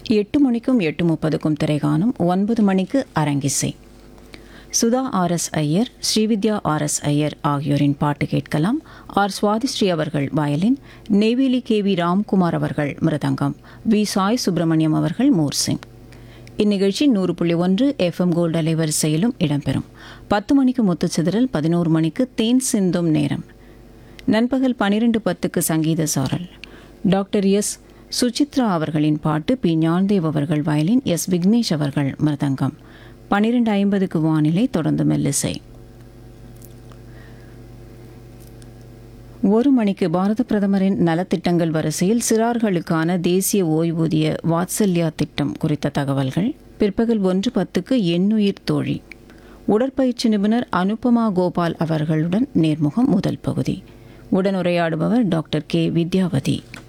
எட்டு மணிக்கும் எட்டு முப்பதுக்கும் திரைகாணும் ஒன்பது மணிக்கு அரங்கிசை Sudha R S Iyer Srividya R S Iyer ஆகியோரின் பாட்டு கேட்கலாம் ஆர் சுவாதிஸ்ரீ அவர்கள் violin Neyveli K V Ramkumar அவர்கள் மிருதங்கம் வி சாய் சுப்பிரமணியம் அவர்கள் மோர்சிங் இந்நிகழ்ச்சி நூறு புள்ளி ஒன்று எஃப்எம் கோல்டு அலைவரிசையிலும் இடம்பெறும் பத்து மணிக்கு முத்துச்சிதறல் பதினோரு மணிக்கு தேன் சிந்தும் நேரம் நண்பகல் பனிரெண்டு பத்துக்கு சங்கீத சாரல் டாக்டர் எஸ் சுசித்ரா அவர்களின் பாட்டு பி ஞான்தேவ் அவர்கள் வயலின் எஸ் விக்னேஷ் அவர்கள் மிருதங்கம் பனிரெண்டு ஐம்பதுக்கு வானிலை தொடர்ந்து மெல்லிசை ஒரு மணிக்கு பாரத பிரதமரின் நலத்திட்டங்கள் வரிசையில் சிறார்களுக்கான தேசிய ஓய்வூதிய வாத்சல்யா திட்டம் குறித்த தகவல்கள் பிற்பகல் ஒன்று பத்துக்கு எண்ணுயிர் தோழி உடற்பயிற்சி நிபுணர் அனுபமா கோபால் அவர்களுடன் நேர்முகம் முதல் பகுதி உடனுரையாடுபவர் டாக்டர் கே வித்யாவதி